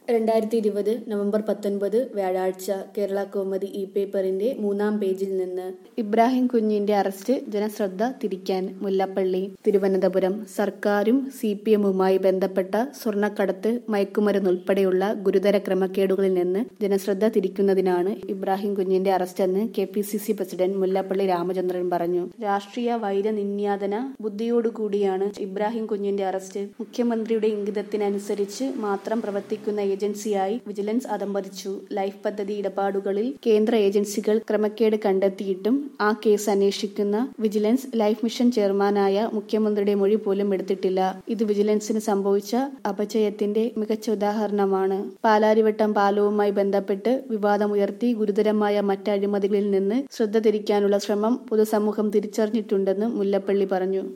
രണ്ടായിരത്തി ഇരുപത് നവംബർ പത്തൊൻപത് വ്യാഴാഴ്ച കേരള കോമതി ഇ പേപ്പറിന്റെ മൂന്നാം പേജിൽ നിന്ന് ഇബ്രാഹിം കുഞ്ഞിന്റെ അറസ്റ്റ് ജനശ്രദ്ധ തിരിക്കാൻ മുല്ലപ്പള്ളി തിരുവനന്തപുരം സർക്കാരും സി പി എമ്മുമായി ബന്ധപ്പെട്ട സ്വർണ്ണക്കടത്ത് മയക്കുമരുന്നുൾപ്പെടെയുള്ള ഗുരുതര ക്രമക്കേടുകളിൽ നിന്ന് ജനശ്രദ്ധ തിരിക്കുന്നതിനാണ് ഇബ്രാഹിം കുഞ്ഞിന്റെ അറസ്റ്റെന്ന് K P C C president Mullappally Ramachandran പറഞ്ഞു രാഷ്ട്രീയ വൈരനിന്യാതന ബുദ്ധിയോടുകൂടിയാണ് ഇബ്രാഹിം കുഞ്ഞിന്റെ അറസ്റ്റ് മുഖ്യമന്ത്രിയുടെ ഇംഗിതത്തിനനുസരിച്ച് മാത്രം പ്രവർത്തിക്കുന്ന ഏജൻസിയായി വിജിലൻസ് അതമ്പതിച്ചു ലൈഫ് പദ്ധതി ഇടപാടുകളിൽ കേന്ദ്ര ഏജൻസികൾ ക്രമക്കേട് കണ്ടെത്തിയിട്ടും ആ കേസ് അന്വേഷിക്കുന്ന വിജിലൻസ് ലൈഫ് മിഷൻ ചെയർമാനായ മുഖ്യമന്ത്രിയുടെ മൊഴി പോലും എടുത്തിട്ടില്ല ഇത് വിജിലൻസിന് സംഭവിച്ച അപചയത്തിന്റെ മികച്ച ഉദാഹരണമാണ് പാലാരിവട്ടം പാലവുമായി ബന്ധപ്പെട്ട് വിവാദമുയർത്തി ഗുരുതരമായ മറ്റ് അഴിമതികളിൽ നിന്ന് ശ്രദ്ധ തിരിക്കാനുള്ള ശ്രമം പൊതുസമൂഹം തിരിച്ചറിഞ്ഞിട്ടുണ്ടെന്ന് മുല്ലപ്പള്ളി പറഞ്ഞു